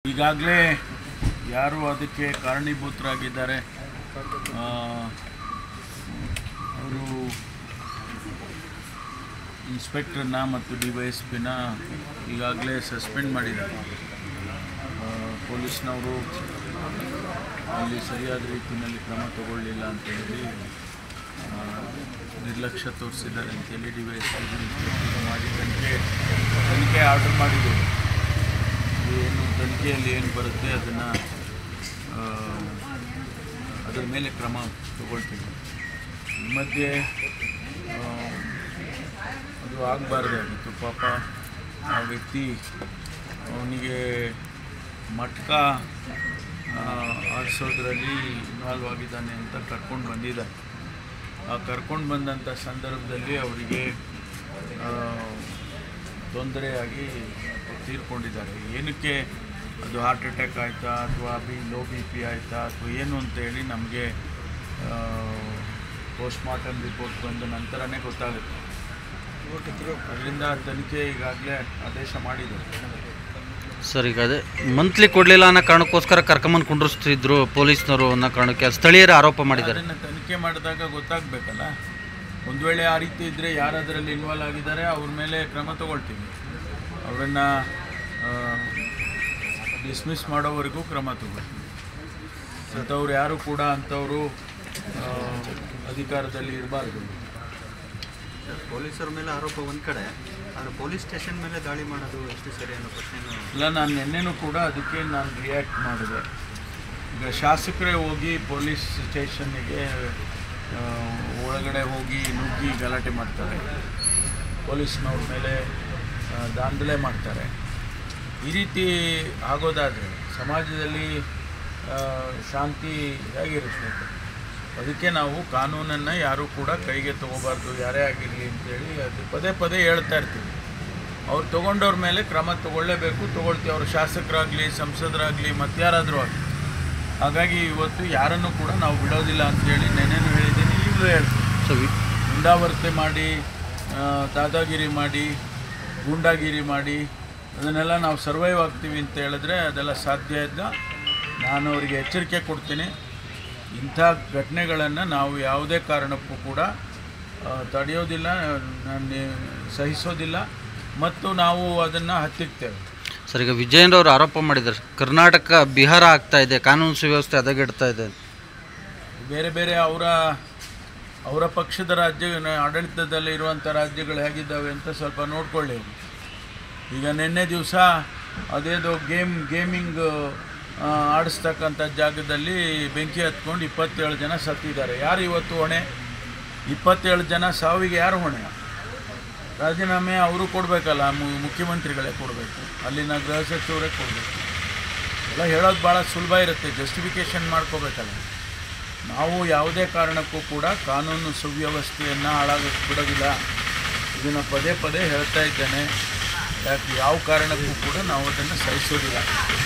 ಈಗಾಗಲೇ ಯಾರು ಅದಕ್ಕೆ ಕಾರಣೀಭೂತರಾಗಿದ್ದಾರೆ ಅವರು ಇನ್ಸ್ಪೆಕ್ಟರ್ನ ಮತ್ತು ಡಿ ವೈ ಎಸ್ ಪಿನ ಈಗಾಗಲೇ ಸಸ್ಪೆಂಡ್ ಮಾಡಿದ್ದಾರೆ ಆ, ಪೊಲೀಸ್ನವರು ಅಲ್ಲಿ ಸರಿಯಾದ ರೀತಿಯಲ್ಲಿ ಕ್ರಮ ತಗೊಳ್ಳಿಲ್ಲ ಅಂತೇಳಿ ಆ, ನಿರ್ಲಕ್ಷ್ಯ ತೋರಿಸಿದ್ದಾರೆ ಅಂತೇಳಿ ಡಿ ವೈ ಎಸ್ ಪಿ ಮಾಡಿ ತನಿಖೆ ತನಿಖೆ ಆರ್ಡರ್ ಮಾಡಿದ್ದೇವೆ ಏನು ತನಿಖೆಯಲ್ಲಿ ಏನು ಬರುತ್ತೆ ಅದನ್ನು ಅದರ ಮೇಲೆ ಕ್ರಮ ತಗೊಳ್ತೀವಿ ಈ ಮಧ್ಯೆ ಆ, ಅದು ಆಗಬಾರ್ದಾಗಿತ್ತು ಪಾಪ ಆ ವ್ಯಕ್ತಿ ಅವನಿಗೆ ಮಟ್ಕ ಆ, ಆಡಿಸೋದ್ರಲ್ಲಿ ಇನ್ವಾಲ್ವ್ ಆಗಿದ್ದಾನೆ ಅಂತ ಕರ್ಕೊಂಡು ಬಂದಿದ್ದಾರೆ ಆ ಕರ್ಕೊಂಡು ಬಂದಂಥ ಸಂದರ್ಭದಲ್ಲಿ ಅವರಿಗೆ ತೊಂದರೆಯಾಗಿ ತೀರ್ಕೊಂಡಿದ್ದಾರೆ ಏನಕ್ಕೆ ಅದು ಹಾರ್ಟ್ ಅಟ್ಯಾಕ್ ಆಯಿತಾ ಅಥವಾ ಬಿ ಲೋ ಬಿ ಪಿ ಆಯಿತಾ ಅಥವಾ ಏನು ಅಂತೇಳಿ ನಮಗೆ ಪೋಸ್ಟ್ಮಾರ್ಟಮ್ ರಿಪೋರ್ಟ್ ಬಂದ ನಂತರನೇ ಗೊತ್ತಾಗುತ್ತೆ ಅದರಿಂದ ತನಿಖೆ ಈಗಾಗಲೇ ಆದೇಶ ಮಾಡಿದ್ದಾರೆ ಸರ್ ಈಗ ಅದೇ ಮಂತ್ಲಿ ಕೊಡಲಿಲ್ಲ ಅನ್ನೋ ಕಾರಣಕ್ಕೋಸ್ಕರ ಕರ್ಕೊಂಬಂದು ಕುಂಡ್ರಿಸ್ತಿದ್ರು ಪೊಲೀಸ್ನವರು ಅನ್ನೋ ಕಾರಣಕ್ಕೆ ಸ್ಥಳೀಯರು ಆರೋಪ ಮಾಡಿದ್ದಾರೆ ಅದನ್ನು ತನಿಖೆ ಮಾಡಿದಾಗ ಗೊತ್ತಾಗಬೇಕಲ್ಲ ಒಂದು ವೇಳೆ ಆ ರೀತಿ ಇದ್ದರೆ ಯಾರು ಅದರಲ್ಲಿ ಇನ್ವಾಲ್ವ್ ಆಗಿದ್ದಾರೆ ಅವ್ರ ಮೇಲೆ ಕ್ರಮ ತಗೊಳ್ತೀವಿ ಅವರನ್ನು ಡಿಸ್ಮಿಸ್ ಮಾಡೋವರೆಗೂ ಕ್ರಮ ತಗೊಳ್ತೀವಿ ಅಂಥವ್ರು ಯಾರು ಕೂಡ ಅಂಥವರು ಆ, ಅಧಿಕಾರದಲ್ಲಿ ಇರಬಾರ್ದು ಪೊಲೀಸರ ಮೇಲೆ ಆರೋಪ ಒಂದು ಕಡೆ ಆದರೆ ಪೊಲೀಸ್ ಸ್ಟೇಷನ್ ಮೇಲೆ ದಾಳಿ ಮಾಡೋದು ಎಷ್ಟು ಸರಿ ಅನ್ನೋ ಪ್ರಶ್ನೆನೂ ಇಲ್ಲ ನಾನು ನಿನ್ನೆನೂ ಕೂಡ ಅದಕ್ಕೆ ನಾನು ರಿಯಾಕ್ಟ್ ಮಾಡಿದೆ ಈಗ ಶಾಸಕರೇ ಹೋಗಿ ಪೊಲೀಸ್ ಸ್ಟೇಷನ್ನಿಗೆ ಆ, ಒಳಗಡೆ ಹೋಗಿ ನುಗ್ಗಿ ಗಲಾಟೆ ಮಾಡ್ತಾರೆ ಪೊಲೀಸ್ನವ್ರ ಮೇಲೆ ಆ, ದಾಂಧಲೆ ಮಾಡ್ತಾರೆ ಈ ರೀತಿ ಆಗೋದಾದರೆ ಸಮಾಜದಲ್ಲಿ ಆ, ಶಾಂತಿ ಹೇಗಿರಿಸ್ಬೇಕು ಅದಕ್ಕೆ ನಾವು ಕಾನೂನನ್ನು ಯಾರೂ ಕೂಡ ಕೈಗೆ ತೊಗೋಬಾರ್ದು ಯಾರೇ ಆಗಿರಲಿ ಅಂತೇಳಿ ಅದು ಪದೇ ಪದೇ ಹೇಳ್ತಾ ಇರ್ತೀವಿ ಅವ್ರು ತೊಗೊಂಡವ್ರ ಮೇಲೆ ಕ್ರಮ ತಗೊಳ್ಳೇಬೇಕು ತಗೊಳ್ತೀವಿ ಅವರು ಶಾಸಕರಾಗಲಿ ಸಂಸದರಾಗಲಿ ಮತ್ತಾರಾದರೂ ಆಗಲಿ ಹಾಗಾಗಿ ಇವತ್ತು ಯಾರನ್ನು ಕೂಡ ನಾವು ಬಿಡೋದಿಲ್ಲ ಅಂತೇಳಿ ನೆನೇನು ಹೇಳಿದ್ದೀನಿ ಈಗಲೂ ಹೇಳ್ತೀನಿ ಸೊ ವಿ- ಗುಂಡಾವರ್ತೆ ಮಾಡಿ ಆ, ದಾದಾಗಿರಿ ಮಾಡಿ ಗೂಂಡಾಗಿರಿ ಮಾಡಿ ಅದನ್ನೆಲ್ಲ ನಾವು ಸರ್ವೈವ್ ಆಗ್ತೀವಿ ಅಂತ ಹೇಳಿದ್ರೆ ಅದೆಲ್ಲ ಸಾಧ್ಯ ಇಲ್ಲ ನಾನು ಅವರಿಗೆ ಎಚ್ಚರಿಕೆ ಕೊಡ್ತೀನಿ ಇಂಥ ಘಟನೆಗಳನ್ನು ನಾವು ಯಾವುದೇ ಕಾರಣಕ್ಕೂ ಕೂಡ ಆ, ತಡೆಯೋದಿಲ್ಲ ನಾನು ಸಹಿಸೋದಿಲ್ಲ ಮತ್ತು ನಾವು ಅದನ್ನು ಹತ್ತಿಕ್ತೇವೆ ಸರ್ ಈಗ ವಿಜಯೇಂದ್ರ ಅವರು ಆರೋಪ ಮಾಡಿದ್ದಾರೆ ಕರ್ನಾಟಕ ಬಿಹಾರ ಆಗ್ತಾ ಇದೆ ಕಾನೂನು ಸುವ್ಯವಸ್ಥೆ ಹದಗೆಡ್ತಾ ಇದೆ ಬೇರೆ ಬೇರೆ ಅವರ ಅವರ ಪಕ್ಷದ ರಾಜ್ಯ ಆಡಳಿತದಲ್ಲಿ ಇರುವಂಥ ರಾಜ್ಯಗಳು ಹೇಗಿದ್ದಾವೆ ಅಂತ ಸ್ವಲ್ಪ ನೋಡ್ಕೊಳ್ಳಿ ಈಗ ನಿನ್ನೆ ದಿವಸ ಅದೇದೋ ಗೇಮ್ ಗೇಮಿಂಗ್ ಆಡಿಸ್ತಕ್ಕಂಥ ಜಾಗದಲ್ಲಿ ಬೆಂಕಿ ಹತ್ಕೊಂಡು ಇಪ್ಪತ್ತೇಳು ಜನ ಸತ್ತಿದ್ದಾರೆ ಯಾರು ಇವತ್ತು ಹೊಣೆ ಇಪ್ಪತ್ತೇಳು ಜನ ಸಾವಿಗೆ ಯಾರು ಹೊಣೆ ರಾಜೀನಾಮೆ ಅವರು ಕೊಡಬೇಕಲ್ಲ ಮುಖ್ಯಮಂತ್ರಿಗಳೇ ಕೊಡಬೇಕು ಅಲ್ಲಿನ ಗೃಹ ಸಚಿವರೇ ಕೊಡಬೇಕು ಎಲ್ಲ ಹೇಳೋದು ಭಾಳ ಸುಲಭ ಇರುತ್ತೆ ಜಸ್ಟಿಫಿಕೇಷನ್ ಮಾಡ್ಕೋಬೇಕಲ್ಲ ನಾವು ಯಾವುದೇ ಕಾರಣಕ್ಕೂ ಕೂಡ ಕಾನೂನು ಸುವ್ಯವಸ್ಥೆಯನ್ನು ಹಾಳಾಗಕ್ಕೆ ಬಿಡೋದಿಲ್ಲ ಇದನ್ನು ಪದೇ ಪದೇ ಹೇಳ್ತಾ ಇದ್ದೇನೆ ಯಾಕೆ ಯಾವ ಕಾರಣಕ್ಕೂ ಕೂಡ ನಾವು ಅದನ್ನು ಸಹಿಸೋದಿಲ್ಲ